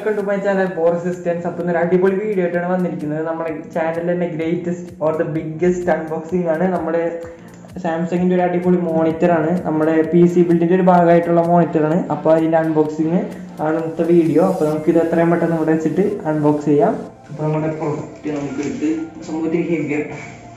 Welcome to my channel for assistance അപ്പം ഒരു അടിപൊളി വീഡിയോ ആയിട്ടാണ് വന്നിരിക്കുന്നത് നമ്മുടെ ചാനലിൽ തന്നെ greatest or the biggest unboxing ആണ് നമ്മുടെ സാംസങ്ങിന്റെ ഒരു അടിപൊളി മോണിറ്റർ ആണ് നമ്മുടെ പി സി ബിൽഡിന്റെ ഒരു ഭാഗമായിട്ടുള്ള മോണിറ്റർ ആണ് അപ്പോൾ അതിന്റെ അൺബോക്സിങ് ആണ് ഇന്നത്തെ വീഡിയോ അപ്പോൾ നമുക്ക് ഇത് എത്രയും പെട്ടെന്ന് ഇവിടെ വെച്ചിട്ട് അൺബോക്സ് ചെയ്യാം അപ്പോൾ നമ്മുടെ പ്രൊഡക്റ്റ് നമുക്ക് എടുത്ത് സംഭവത്തിൽ ഹെവിയാണ്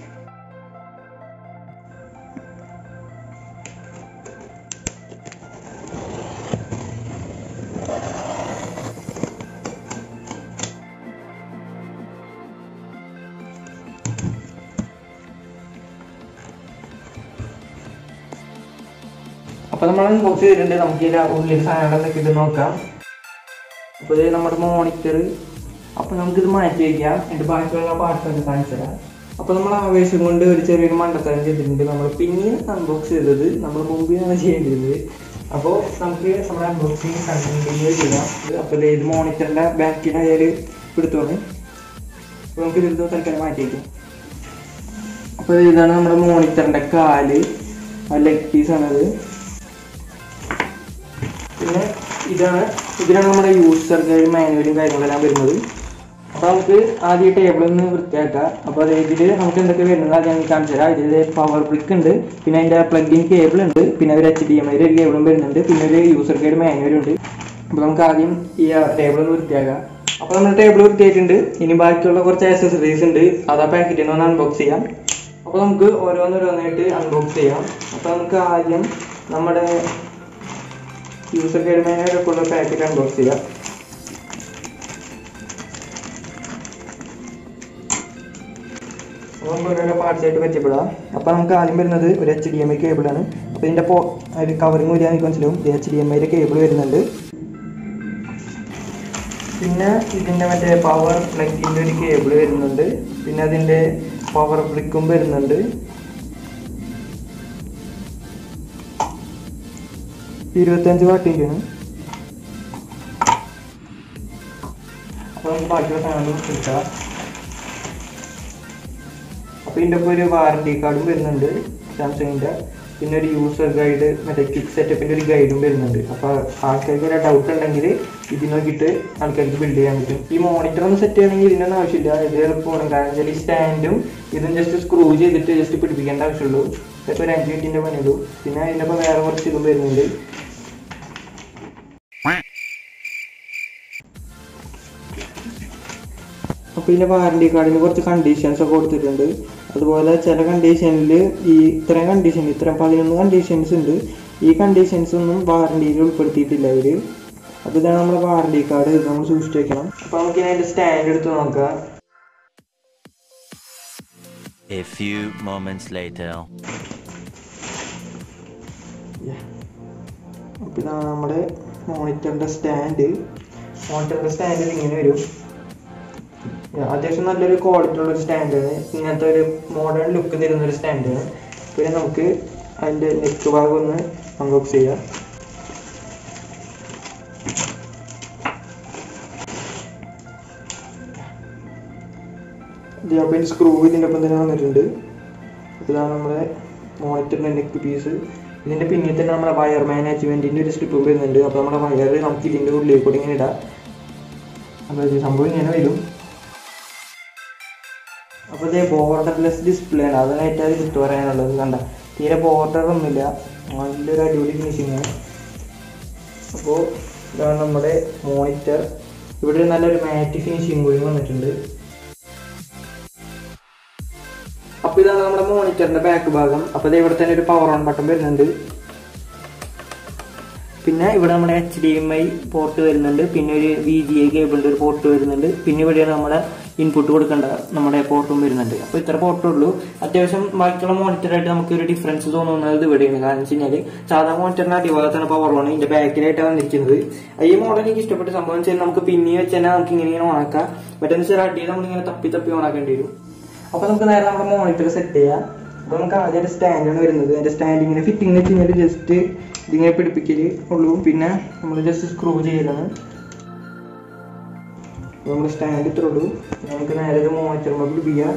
അപ്പൊ നമ്മൾ അൺബോക്സ് ചെയ്തിട്ടുണ്ട് നമുക്ക് ഇതിന്റെ ഉള്ളിൽ സാധനങ്ങളൊക്കെ ഇട്ട് നോക്കാം അപ്പൊ ഇത് നമ്മുടെ മോണിറ്റർ അപ്പൊ നമുക്കിത് മാറ്റി വെക്കാം എന്നിട്ട് ബാക്കിയുള്ള പാർട്സൊക്കെ കാണിച്ചു തരാം അപ്പൊ നമ്മൾ ആവേശം കൊണ്ട് ഒരു ചെറിയൊരു മണ്ടത്തരം ചെയ്തിട്ടുണ്ട് നമ്മൾ പിന്നെയും അൺബോക്സ് ചെയ്തത് നമ്മൾ മുമ്പിലാണ് ചെയ്യേണ്ടത് അപ്പോൾ നമുക്ക് നമ്മുടെ അൺബോക്സിങ് കണ്ടിന്യൂ ചെയ്യാം അപ്പോൾ ഇത് മോണിറ്ററിന്റെ ബാക്കിലായാലും എടുത്തോളൂ അപ്പോൾ നമുക്ക് ഇതിൽ തൽക്കാലം മാറ്റി വയ്ക്കാം അപ്പോൾ ഇതാണ് നമ്മുടെ മോണിറ്ററിന്റെ കാല് ലെഗ് പീസാണത് പിന്നെ ഇതാണ് ഇതിലാണ് നമ്മുടെ യൂസർ ഗൈഡ് മാനുവലും കാര്യങ്ങളെല്ലാം വരുന്നത് അപ്പോൾ നമുക്ക് ആദ്യം ടേബിൾ ഒന്ന് വൃത്തിയാക്കാം അപ്പോൾ അത് ഇതിൽ നമുക്ക് എന്തൊക്കെ വരുന്നത് അത് ഞാൻ കാണിച്ചു തരാം ഇതിൽ പവർ ബ്രിക്ക് ഉണ്ട് പിന്നെ അതിൻ്റെ പ്ലഗിൻ കേബിൾ ഉണ്ട് പിന്നെ ഒരു എച്ച് ഡി എം ഐ ഒരു കേബിളും വരുന്നുണ്ട് പിന്നെ ഒരു യൂസർ ഗൈഡ് മാനുവലും ഉണ്ട് അപ്പോൾ നമുക്ക് ആദ്യം ഈ ടേബിൾ ഒന്ന് വൃത്തിയാക്കാം അപ്പോൾ നമ്മൾ ടേബിൾ വൃത്തിയായിട്ടുണ്ട് ഇനി ബാക്കിയുള്ള കുറച്ച് ആക്സസറീസ് ഉണ്ട് അത് ആ പാക്കറ്റിൽ നിന്ന് ഒന്ന് അൺബോക്സ് ചെയ്യാം അപ്പോൾ നമുക്ക് ഓരോന്നോരോന്നായിട്ട് അൺബോക്സ് ചെയ്യാം അപ്പോൾ നമുക്ക് ആദ്യം നമ്മുടെ യൂസർ ഗൈഡ് മാനുവലൊക്കെ ഉള്ള പാക്കറ്റ് അൺബോക്സ് ചെയ്യാം അപ്പോൾ നമുക്ക് ഓരോരോ പാർട്സ് ആയിട്ട് പരിചയപ്പെടാം അപ്പോൾ നമുക്ക് ആദ്യം വരുന്നത് ഒരു എച്ച് ഡി എം ഐ കേബിളാണ് അപ്പോൾ ഇതിൻ്റെ പോ ഒരു കവറിങ് വരിക എനിക്ക് മനസ്സിലാവും ഇത് എച്ച് ഡി എം ഐയുടെ കേബിൾ വരുന്നുണ്ട് പിന്നെ ഇതിൻ്റെ മറ്റേ പവർ പ്ലഗിൻ്റെ ഒരു കേബിൾ വരുന്നുണ്ട് പിന്നെ അതിൻ്റെ പവർ ബ്രിക്കും വരുന്നുണ്ട് ഇരുപത്തഞ്ച് വാട്ടിൻ്റെയാണ് അപ്പോൾ നമുക്ക് ബാക്കിയുള്ള സാധനം എടുക്കാം അപ്പോൾ ഇതിൻ്റെ ഒപ്പം ഒരു വാറണ്ടി കാർഡും വരുന്നുണ്ട് സാംസങ്ങിൻ്റെ പിന്നെ ഒരു യൂസർ ഗൈഡ് മറ്റേ ക്വിക്ക് സെറ്റപ്പിൻ്റെ ഒരു ഗൈഡും വരുന്നുണ്ട് അപ്പോൾ ആൾക്കാർക്ക് ഒരു ഡൗട്ട് ഉണ്ടെങ്കിൽ ഇത് നോക്കിയിട്ട് ആൾക്കാർക്ക് ബിൽഡ് ചെയ്യാൻ പറ്റും ഈ മോണിറ്റർ ഒന്ന് സെറ്റ് ചെയ്യണമെങ്കിൽ ഇതിനൊന്നും ആവശ്യമില്ല ഇത് എളുപ്പമാണ് കാരണം വെച്ചാൽ ഈ സ്റ്റാൻഡും ഇതും ജസ്റ്റ് സ്ക്രൂ ചെയ്തിട്ട് ജസ്റ്റ് പിടിപ്പിക്കേണ്ട ആവശ്യമുള്ളൂ ഇതൊക്കെ ഒരു അഞ്ച് മിനിറ്റിൻ്റെ പണിയുള്ളൂ പിന്നെ അതിൻ്റെ ഒപ്പം വേറെ കുറച്ച് ഇതും വരുന്നുണ്ട് അപ്പോൾ ഇതിൻ്റെ വാറണ്ടി കാർഡിന് കുറച്ച് കണ്ടീഷൻസ് ഒക്കെ കൊടുത്തിട്ടുണ്ട് അതുപോലെ ചില കണ്ടീഷനിൽ ഈ ഇത്രയും കണ്ടീഷൻ ഇത്രയും പതിനൊന്ന് കണ്ടീഷൻസ് ഉണ്ട് ഈ കണ്ടീഷൻസ് ഒന്നും വാറണ്ടിയിൽ ഉൾപ്പെടുത്തിയിട്ടില്ല അവർ അപ്പോൾ ഇതാണ് നമ്മുടെ വാറണ്ടി കാർഡ് ഇത് നമ്മൾ സൂക്ഷിച്ച് വെക്കണം അപ്പോൾ നമുക്ക് അതിൻ്റെ സ്റ്റാൻഡ് എടുത്ത് നോക്കാം A few moments later. അപ്പോൾ ഇതാണ് നമ്മുടെ മോണിറ്ററിൻ്റെ സ്റ്റാൻഡ് മോണിറ്ററിൻ്റെ സ്റ്റാൻഡിൽ ഇങ്ങനെ വരും അത്യാവശ്യം നല്ലൊരു ക്വാളിറ്റി ഉള്ള ഒരു സ്റ്റാൻഡാണ് ഇങ്ങനത്തെ ഒരു മോഡേൺ ലുക്ക് തരുന്ന ഒരു സ്റ്റാൻഡാണ് പിന്നെ നമുക്ക് അതിൻ്റെ നെക്ക് ഭാഗം ഒന്ന് അൺബോക്സ് ചെയ്യാം ഇത് അപ്പോൾ സ്ക്രൂ ഇതിൻ്റെ ഒപ്പം തന്നെ വന്നിട്ടുണ്ട് ഇതാണ് നമ്മുടെ മോണിറ്ററിൻ്റെ നെക്ക് പീസ് ഇതിൻ്റെ പിന്നിൽ തന്നെ നമ്മുടെ വയർ മാനേജ്മെൻറ്റിൻ്റെ ഒരു സ്ട്രിപ്പ് വരുന്നുണ്ട് അപ്പോൾ നമ്മുടെ വയർ നമുക്ക് ഇതിൻ്റെ ഉള്ളിൽ കൂടി ഇങ്ങനെ ഇടാം അപ്പോൾ ഇത് സംഭവം ഇങ്ങനെ വരും അപ്പോൾ ഇത് ബോർഡർലെസ് ഡിസ്പ്ലേ ആണ് അതാണ് ഏറ്റവും എടുത്തു പറയാനുള്ളത് കണ്ട തീരെ ബോർഡർ ഒന്നുമില്ല നല്ലൊരു അടിപൊളി ഫിനിഷിംഗ് ആണ് അപ്പോൾ ഇതാണ് നമ്മുടെ മോണിറ്റർ ഇവിടെ ഒരു നല്ലൊരു മാറ്റ് ഫിനിഷിംഗ് കൂടി വന്നിട്ടുണ്ട് അപ്പോൾ ഇതാണ് നമ്മുടെ മോണിറ്ററിന്റെ ബാക്ക് ഭാഗം അപ്പോൾ ഇത് ഇവിടെ തന്നെ ഒരു പവർ ഓൺ ബട്ടൺ വരുന്നുണ്ട് പിന്നെ ഇവിടെ നമ്മുടെ H D M I port വരുന്നുണ്ട് പിന്നെ ഒരു വി ജി ഐ കേബിളിൻ്റെ ഒരു പോർട്ട് വരുന്നുണ്ട് പിന്നെ ഇവിടെയാണ് നമ്മുടെ ഇൻപുട്ട് കൊടുക്കേണ്ട നമ്മുടെ പോർട്ടും വരുന്നുണ്ട് അപ്പോൾ ഇത്ര പോർട്ടേ ഉള്ളൂ അത്യാവശ്യം ബാക്കിയുള്ള മോണിറ്ററായിട്ട് നമുക്ക് ഒരു ഡിഫറൻസ് തോന്നുന്നത് ഇവിടെയാണ് കാരണം വെച്ച് കഴിഞ്ഞാൽ സാധാ മോണിറ്ററിന്റെ അടിഭാഗത്താണ് പവർ ഓൺ ഇതിന്റെ ബാക്കിലായിട്ടാണ് വന്നിരിക്കുന്നത് ഈ മോഡൽ എനിക്ക് ഇഷ്ടപ്പെട്ട സംഭവം വെച്ചാൽ നമുക്ക് പിന്നെ വെച്ച് തന്നെ നമുക്ക് ഇങ്ങനെ ഇങ്ങനെ ഓണാക്കാം മറ്റേന്ന് വെച്ചാൽ അടിയിൽ നമ്മളിങ്ങനെ തപ്പി തപ്പി ഓണാക്കേണ്ടി വരും അപ്പോൾ നമുക്ക് നേരെ നമ്മുടെ മോണിറ്റർ സെറ്റ് ചെയ്യാം അപ്പോൾ നമുക്ക് ആദ്യം ഒരു സ്റ്റാൻഡാണ് വരുന്നത് അതിൻ്റെ സ്റ്റാൻഡ് ഇങ്ങനെ ഫിറ്റിംഗ് വെച്ച് കഴിഞ്ഞാൽ ജസ്റ്റ് ഇതിങ്ങനെ പിടിപ്പിക്കൽ ഉള്ളൂ പിന്നെ നമ്മൾ ജസ്റ്റ് സ്ക്രൂ ചെയ്യലാണ് അപ്പോൾ നമ്മൾ സ്റ്റാൻഡ് ഇത്രേ ഉള്ളൂ നമുക്ക് നേരെ ഇത് മോണിറ്റർ പിടിപ്പിക്കാം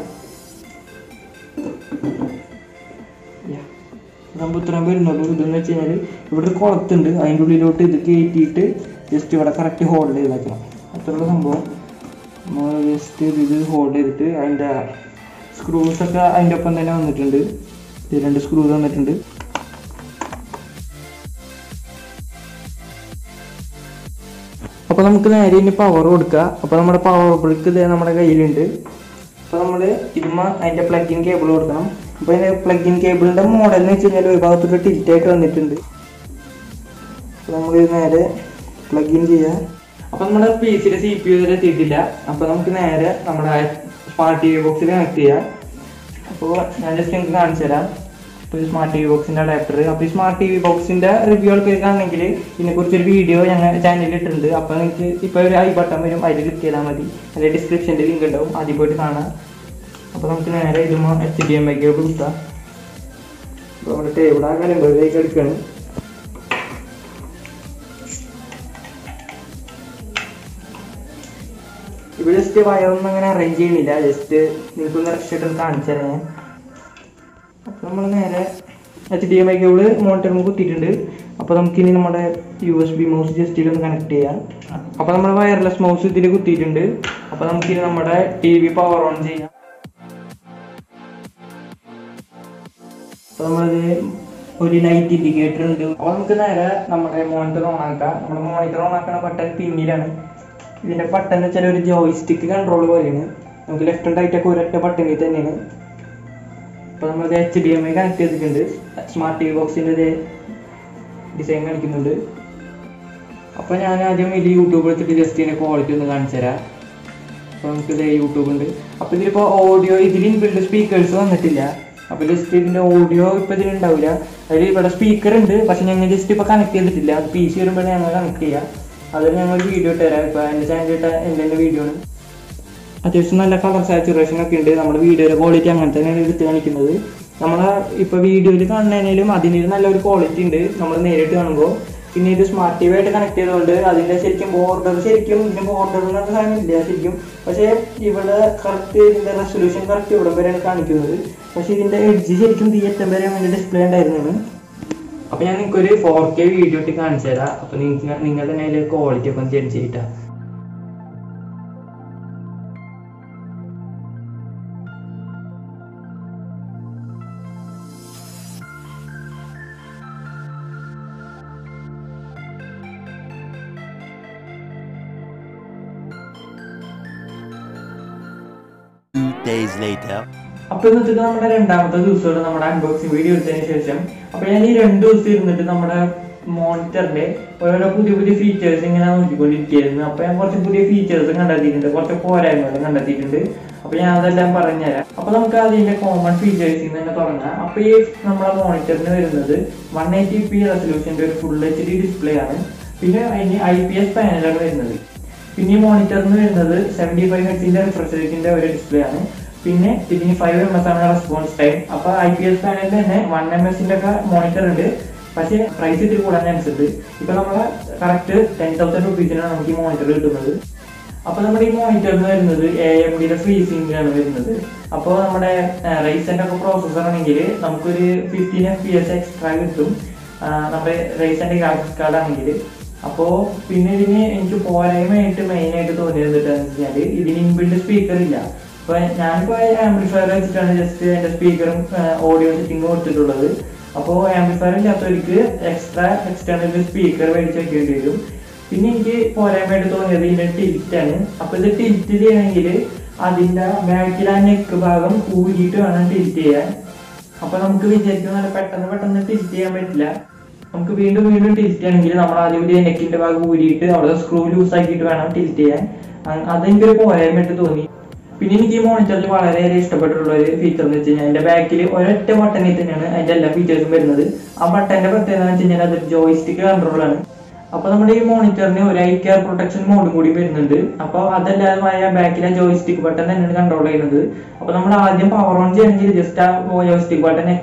നമ്മൾ ഇത്രയും വരുന്നുള്ളൂ ഇതെന്ന് വെച്ച് കഴിഞ്ഞാൽ ഇവിടെ ഒരു കുളത്തുണ്ട് അതിൻ്റെ ഉള്ളിലോട്ട് ഇത് കയറ്റിയിട്ട് ജസ്റ്റ് ഇവിടെ കറക്റ്റ് ഹോൾഡ് ചെയ്ത് വെക്കണം അത്രയുള്ള സംഭവം നമ്മൾ ജസ്റ്റ് ഇത് ഹോൾഡ് ചെയ്തിട്ട് അതിൻ്റെ സ്ക്രൂസ് ഒക്കെ അതിൻ്റെ ഒപ്പം തന്നെ വന്നിട്ടുണ്ട് ഇത് രണ്ട് സ്ക്രൂസ് വന്നിട്ടുണ്ട് അപ്പോൾ നമുക്ക് നേരെ ഇനി പവർ കൊടുക്കുക അപ്പോൾ നമ്മുടെ പവർ ബ്രിക്ക് ഇതേ നമ്മുടെ കയ്യിലുണ്ട് അപ്പോൾ നമ്മൾ ഇതുമ്മ അതിൻ്റെ പ്ലഗിൻ കേബിൾ കൊടുക്കണം അപ്പോൾ അതിൻ്റെ പ്ലഗിൻ കേബിളിൻ്റെ മോഡൽ എന്ന് വെച്ച് കഴിഞ്ഞാൽ ഒരു ഭാഗത്തൊരു ടിൽറ്റ് ആയിട്ട് വന്നിട്ടുണ്ട് അപ്പോൾ നമ്മൾ ഇത് നേരെ പ്ലഗിൻ ചെയ്യുക അപ്പോൾ നമ്മുടെ പി സിയുടെ സി പി യു വരെ എത്തിയിട്ടില്ല അപ്പോൾ നമുക്ക് നേരെ നമ്മുടെ സ്മാർട്ട് ടി വി ബോക്സിൽ കണക്ട് ചെയ്യാം അപ്പോൾ ഞാൻ ജസ്റ്റ് നിങ്ങൾക്ക് കാണിച്ചു തരാം ഇപ്പോൾ ഈ സ്മാർട്ട് ടി വി ബോക്സിൻ്റെ അഡാപ്റ്റർ അപ്പോൾ ഈ സ്മാർട്ട് ടി വി ബോക്സിൻ്റെ റിവ്യൂ ആൾക്കാർക്കാണെങ്കിൽ ഇതിനെക്കുറിച്ചൊരു വീഡിയോ ഞങ്ങൾ ചാനലിൽ ഇട്ടിട്ടുണ്ട് അപ്പോൾ നിങ്ങൾക്ക് ഇപ്പോൾ ഒരു ഐ ബട്ടൺ വരും അതിൽ ക്ലിക്ക് ചെയ്താൽ മതി അതിൽ ഡിസ്ക്രിപ്ഷനിൽ ലിങ്ക് ഉണ്ടാവും ആദ്യം പോയിട്ട് കാണാം അപ്പോൾ നമുക്ക് നേരെ ഇതുമ്പോൾ H D M I cable കുത്താം അപ്പോൾ നമ്മുടെ ടേബിൾ ആ കലമ്പറിലേക്ക് എടുക്കുകയാണ് ഇവിടെ ജസ്റ്റ് വയറൊന്നും അങ്ങനെ അറേഞ്ച് ചെയ്യണില്ല ജസ്റ്റ് നിങ്ങൾക്കൊന്ന് റെസ്റ്റ് കാണിച്ചു തരാം ഞാൻ അപ്പോൾ നമ്മൾ നേരെ H D M I cable മോണിറ്ററിൽ കുത്തിയിട്ടുണ്ട് അപ്പോൾ നമുക്കിനി നമ്മുടെ U S B mouse just ഇതിലൊന്ന് കണക്ട് ചെയ്യാം അപ്പോൾ നമ്മൾ വയർലെസ് മൗസ് ഇതിൽ കുത്തിയിട്ടുണ്ട് അപ്പോൾ നമുക്കിനി നമ്മുടെ ടി വി പവർ ഓൺ ചെയ്യാം അപ്പോൾ നമ്മളത് ഒരു ലൈറ്റ് ഇൻഡിക്കേറ്റർ ഉണ്ട് അപ്പോൾ നമുക്ക് നേരെ നമ്മുടെ മോണിറ്റർ ഓൺ ആക്കാം നമ്മുടെ മോണിറ്റർ ഓൺ ആക്കണ ബട്ടൺ പിന്നിലാണ് ഇതിന്റെ ബട്ടൺ എന്ന് വെച്ചാൽ ഒരു ജോയിസ്റ്റിക്ക് കൺട്രോൾ പോലെയാണ് നമുക്ക് ലെഫ്റ്റ് ആൻഡ് റൈറ്റ് ഒക്കെ ഒരൊറ്റ ബട്ടണിൽ തന്നെയാണ് അപ്പോൾ നമ്മൾ H D M I connect ചെയ്തിട്ടുണ്ട് സ്മാർട്ട് ടി വി ബോക്സിൻ്റെ ഡിസൈൻ കാണിക്കുന്നുണ്ട് അപ്പോൾ ഞാൻ ആദ്യം ഇത് യൂട്യൂബ് എടുത്തിട്ട് ജസ്റ്റ് ഇതിൻ്റെ ക്വാളിറ്റി ഒന്ന് കാണിച്ചു തരാം അപ്പോൾ നമുക്ക് ഇത് യൂട്യൂബ് ഉണ്ട് അപ്പോൾ ഇതിലിപ്പോൾ ഓഡിയോ ഇതിൽ ഇൻബിൽഡ് സ്പീക്കേഴ്സ് വന്നിട്ടില്ല അപ്പോൾ ജസ്റ്റ് ഇതിൻ്റെ ഓഡിയോ ഇപ്പോൾ ഇതിലുണ്ടാവില്ല അതിൽ ഇവിടെ സ്പീക്കർ ഉണ്ട് പക്ഷെ ഞങ്ങൾ ജസ്റ്റ് ഇപ്പോൾ കണക്ട് ചെയ്തിട്ടില്ല അത് പി സി വരുമ്പോഴേ ഞങ്ങൾ കണക്ട് ചെയ്യാം അത് ഞങ്ങൾ വീഡിയോ ഇട്ട് തരാം ഇപ്പോൾ എൻ്റെ ചാനലിൽ ഇട്ട എൻ്റെ എൻ്റെ വീഡിയോ ആണ് അത്യാവശ്യം നല്ല കളർ സാച്ചുറേഷൻ ഒക്കെ ഉണ്ട് നമ്മുടെ വീഡിയോയുടെ ക്വാളിറ്റി അങ്ങനെ തന്നെയാണ് എടുത്ത് കാണിക്കുന്നത് നമ്മളെ ഇപ്പോൾ വീഡിയോയിൽ കാണുന്നതിനും അതിനൊരു നല്ലൊരു ക്വാളിറ്റി ഉണ്ട് നമ്മൾ നേരിട്ട് കാണുമ്പോൾ പിന്നെ ഇത് സ്മാർട്ട് ടി വി ആയിട്ട് കണക്ട് ചെയ്തുകൊണ്ട് അതിൻ്റെ ശരിക്കും ബോർഡർ ശരിക്കും ഇതിൻ്റെ ബോർഡർ എന്ന് പറഞ്ഞ സാധനം ഇല്ല ശരിക്കും പക്ഷേ ഇവിടെ കറക്റ്റ് ഇതിൻ്റെ റെസൊല്യൂഷൻ കറക്റ്റ് ഇവിടെ വരെയാണ് കാണിക്കുന്നത് പക്ഷേ ഇതിൻ്റെ എഡ്ജ് ശരിക്കും തീയറ്റം വരെ അതിൻ്റെ ഡിസ്പ്ലേ ഉണ്ടായിരുന്നത് അപ്പോൾ ഞാൻ നിങ്ങൾക്ക് ഒരു ഫോർ കെ വീഡിയോ ഇട്ട് കാണിച്ചു തരാം അപ്പോൾ നിങ്ങൾക്ക് നിങ്ങൾ തന്നെ അതിൽ ക്വാളിറ്റി ഒക്കെ ഒന്ന് ജഡ്ജ് ചെയ്തിട്ടാ Two days later. അപ്പൊ ഇന്നത്തെ നമ്മുടെ രണ്ടാമത്തെ ദിവസമാണ് നമ്മുടെ അൺബോക്സിംഗ് വീഡിയോ എടുത്തതിന് ശേഷം അപ്പൊ ഞാൻ ഈ രണ്ട് ദിവസം ഇരുന്നിട്ട് നമ്മുടെ മോണിറ്ററിന്റെ ഓരോ പുതിയ പുതിയ ഫീച്ചേഴ്സ് ഇങ്ങനെ നോക്കിക്കൊണ്ടിരിക്കുകയായിരുന്നു അപ്പൊ ഞാൻ കുറച്ച് പുതിയ ഫീച്ചേഴ്സ് കണ്ടെത്തിയിട്ടുണ്ട് കുറച്ച് പോരായ്മകൾ കണ്ടെത്തിയിട്ടുണ്ട് അപ്പൊ ഞാൻ അതെല്ലാം പറഞ്ഞുതരാം അപ്പൊ നമുക്ക് അതിന്റെ കോമൺ ഫീച്ചേഴ്സിൽ നിന്ന് തന്നെ തുടങ്ങാം അപ്പൊ ഈ നമ്മുടെ മോണിറ്ററിന് വരുന്നത് വൺ എയ്റ്റി പി റെസൊല്യൂഷന്റെ ഒരു ഫുൾ എച്ച് ഡി ഡിസ്പ്ലേ ആണ് പിന്നെ അതിന് ഐ പി എസ് പാനലാണ് വരുന്നത് പിന്നെ ഈ മോണിറ്ററിന് വരുന്നത് സെവൻറ്റി ഫൈവ് ഹെഡ്സിന്റെ റിഫ്രഷ് റേറ്റിന്റെ ഒരു ഡിസ്പ്ലേ ആണ് പിന്നെ ഇതിന് ഫൈവ് എം എസ് ആണ് റെസ്പോൺസ് ടൈം അപ്പൊ ഐ പി എസ് പാനലിൽ തന്നെ വൺ എം എസിന്റെ ഒക്കെ മോണിറ്റർ ഉണ്ട് പക്ഷേ പ്രൈസ് ഇത്തിരി കൂടാൻ ചാൻസ് ഉണ്ട് ഇപ്പൊ നമ്മളെ കറക്റ്റ് ടെൻ തൗസൻഡ് റുപ്പീസിനാണ് നമുക്ക് ഈ മോണിറ്റർ കിട്ടുന്നത് അപ്പൊ നമ്മുടെ ഈ മോണിറ്ററിന് വരുന്നത് എ എം ഡിയുടെ ഫ്രീസിംഗിലാണ് വരുന്നത് അപ്പോൾ നമ്മുടെ റൈസന്റെ ഒക്കെ പ്രോസസ്സർ ആണെങ്കിൽ നമുക്കൊരു fifteen F P S extra കിട്ടും ആ, നമ്മുടെ റൈസന്റെ ഗ്രാഫിക്സ് കാർഡ് ആണെങ്കിൽ അപ്പോൾ പിന്നെ ഇതിന് എനിക്ക് പോരായ്മയായിട്ട് മെയിൻ ആയിട്ട് തോന്നിയത് എന്താണെന്ന് വെച്ചാൽ ഇതിന് ഇൻബിൽഡ് സ്പീക്കർ ഇല്ല അപ്പൊ ഞാനിപ്പോ ആംപ്ലിഫയർ വെച്ചിട്ടാണ് ജസ്റ്റ് എന്റെ സ്പീക്കറും ഓഡിയോ സെറ്റിംഗും കൊടുത്തിട്ടുള്ളത് അപ്പോൾ ആംപ്ലിഫയർ ഇല്ലാത്തവർക്ക് എക്സ്ട്രാ എക്സ്റ്റേണൽ സ്പീക്കർ മേടിച്ച് വെക്കേണ്ടി വരും പിന്നെ എനിക്ക് പോരായ്മയായിട്ട് തോന്നിയത് ഇതിന്റെ ടിൽറ്റ് ആണ് അപ്പൊ ഇത് ടിൽറ്റ് ചെയ്യണമെങ്കിൽ അതിന്റെ ബാക്കിൽ ആ നെക്ക് ഭാഗം ഊരിയിട്ട് വേണം ടിൽറ്റ് ചെയ്യാൻ അപ്പൊ നമുക്ക് വിചാരിക്കുന്ന പോലെ പെട്ടെന്ന് പെട്ടെന്ന് ടിൽറ്റ് ചെയ്യാൻ പറ്റില്ല നമുക്ക് വീണ്ടും വീണ്ടും ടിൽറ്റ് ചെയ്യണമെങ്കിൽ നമ്മൾ ആദ്യം ഒരു നെക്കിന്റെ ഭാഗം ഊരിയിട്ട് അവിടെ സ്ക്രൂ ലൂസ് ആക്കിയിട്ട് വേണം ടിൽറ്റ് ചെയ്യാൻ അ- അതെനിക്കൊരു പോരായ്മയായിട്ട് തോന്നി പിന്നെ എനിക്ക് ഈ മോണിറ്ററിൽ വളരെയേറെ ഇഷ്ടപ്പെട്ടിട്ടുള്ള ഒരു ഫീച്ചർ എന്ന് വെച്ച് കഴിഞ്ഞാൽ അതിന്റെ ബാക്കിൽ ഒരൊറ്റ ബട്ടണിൽ തന്നെയാണ് അതിന്റെ എല്ലാ ഫീച്ചേഴ്സും വരുന്നത് ആ ബട്ടന്റെ പ്രത്യേകത എന്ന് വെച്ച് കഴിഞ്ഞാൽ അതൊരു ജോയിസ്റ്റിക് കൺട്രോൾ ആണ് അപ്പൊ നമ്മുടെ ഈ മോണിറ്ററിന് ഒരു ഐ കെയർ പ്രൊട്ടക്ഷൻ മോഡും കൂടി വരുന്നുണ്ട് അപ്പൊ അതല്ലാതെ ബാക്കിലെ ജോയിസ്റ്റിക് ബട്ടൺ തന്നെയാണ് കൺട്രോൾ ചെയ്യുന്നത് അപ്പൊ നമ്മൾ ആദ്യം പവർ ഓൺ ചെയ്യണമെങ്കിൽ ജസ്റ്റ് ആ ജോയിസ്റ്റിക് ബട്ടൺ വെക്കുക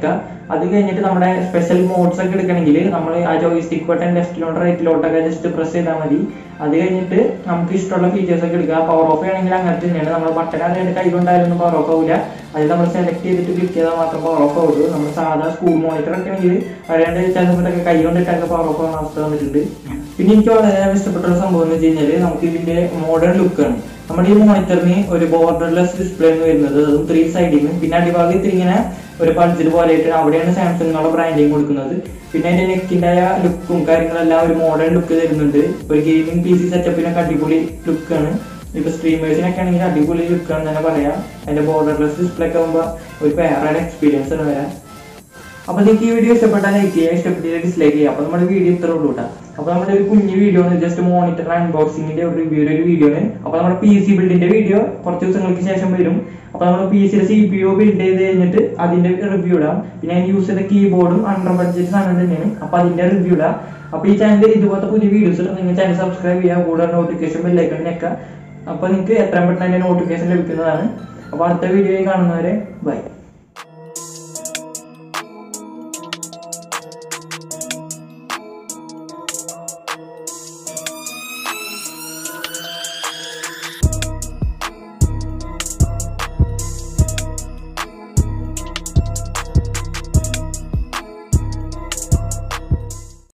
അത് കഴിഞ്ഞിട്ട് നമ്മുടെ സ്പെഷ്യൽ മോഡ്സ് ഒക്കെ എടുക്കണമെങ്കിൽ നമ്മൾ ആ ജോയിസ്റ്റിക് ബട്ടൺ ലെഫ്റ്റിലോട്ട് റൈറ്റിലോട്ടൊക്കെ ജസ്റ്റ് പ്രസ് ചെയ്താൽ മതി അത് കഴിഞ്ഞിട്ട് നമുക്ക് ഇഷ്ടമുള്ള ഫീച്ചേഴ്സ് ഒക്കെ എടുക്കുക പവർ ഓഫ് ചെയ്യണമെങ്കിൽ അങ്ങനത്തെ തന്നെയാണ് നമ്മൾ ബട്ടൺ അറിയാണ്ട് കൈ കൊണ്ടായാലും പവർ ഓഫ് ആവില്ല അത് നമ്മൾ സെലക്ട് ചെയ്തിട്ട് ക്ലിക്ക് ചെയ്താൽ മാത്രം പവർ ഓഫ് ആവുള്ളൂ നമ്മൾ സാധാ സ്കൂൾ മോണിറ്റർ ഒക്കെ ആണെങ്കിൽ അറിയാണ്ട് ചിലപ്പോഴൊക്കെ കൈ കൊണ്ടിട്ടൊക്കെ പവർ ഓഫ് ആവുന്ന അവസ്ഥ വന്നിട്ടുണ്ട് പിന്നെ എനിക്ക് വളരെ ഇഷ്ടപ്പെട്ട ഒരു സംഭവം എന്ന് വെച്ച് കഴിഞ്ഞാൽ നമുക്ക് ഇതിന്റെ മോഡേൺ ലുക്കാണ് നമ്മുടെ ഈ മോണിറ്ററിന് ഒരു ബോർഡർലെസ് ഡിസ്പ്ലേ എന്ന് വരുന്നത് അതും ത്രീ സൈഡിൽ നിന്ന് പിന്നെ അടിഭാഗത്ത് ഇത്തിരി ഇങ്ങനെ ഒരു പൾസിൽ പോലെ ആയിട്ട് അവിടെയാണ് സാംസങ് എന്നുള്ള ബ്രാൻഡിങ് കൊടുക്കുന്നത് പിന്നെ അതിന്റെ നെക്കിന്റെ ലുക്കും കാര്യങ്ങളെല്ലാം ഒരു മോഡേൺ ലുക്ക് തരുന്നുണ്ട് ഒരു ഗെയിമിംഗ് പി സി സെറ്റപ്പിനൊക്കെ അടിപൊളി ലുക്കാണ് ഇപ്പൊ സ്ട്രീമേഴ്സിനൊക്കെ ആണെങ്കിൽ അടിപൊളി ലുക്കാണ് തന്നെ പറയാം അതിന്റെ ബോർഡർലെസ് ഡിസ്പ്ലേ ഒക്കെ ആകുമ്പോൾ ഒരു വേറെ എക്സ്പീരിയൻസ് ആണ് വരാം അപ്പൊ നിങ്ങൾക്ക് ഈ വീഡിയോ ഇഷ്ടപ്പെട്ടാൽ ലൈക്ക് ചെയ്യുക ഇഷ്ടപ്പെട്ടില്ല ഡിസ്ലൈക്ക് ചെയ്യുക അപ്പൊ നമ്മുടെ വീഡിയോ ഇത്ര ഉള്ളൂ കേട്ടോ അപ്പൊ നമ്മുടെ ഒരു കുഞ്ഞു വീഡിയോ ആണ് ജസ്റ്റ് മോണിറ്റർ അൺബോക്സിംഗിന്റെ ഒരു റിവ്യൂ ഒരു വീഡിയോ ആണ് അപ്പൊ നമ്മുടെ പി സി ബിൽഡിന്റെ വീഡിയോ കുറച്ച് ദിവസങ്ങൾക്ക് ശേഷം വരും അപ്പൊ നമ്മൾ പി സിയുടെ സി പി ഒ ബിൽഡ് ചെയ്ത് കഴിഞ്ഞിട്ട് അതിന്റെ റിവ്യൂ ഇടാം പിന്നെ ഞാൻ യൂസ് ചെയ്ത കീബോർഡും അണ്ടർ ബഡ്ജറ്റ് സാധനം തന്നെയാണ് അപ്പൊ അതിന്റെ റിവ്യൂ ഇടാം അപ്പൊ ഈ ചാനൽ ഇതുപോലത്തെ പുതിയ വീഡിയോസ് നിങ്ങൾ ചാനൽ സബ്സ്ക്രൈബ് ചെയ്യുക കൂടെ നോട്ടിഫിക്കേഷൻ ബെല്ലൈക്കൺ ഞെക്കുക അപ്പൊ നിങ്ങൾക്ക് എത്രയും പെട്ടെന്ന് അതിന്റെ നോട്ടിഫിക്കേഷൻ ലഭിക്കുന്നതാണ് അപ്പൊ അടുത്ത വീഡിയോയിൽ കാണുന്നവരെ ബൈ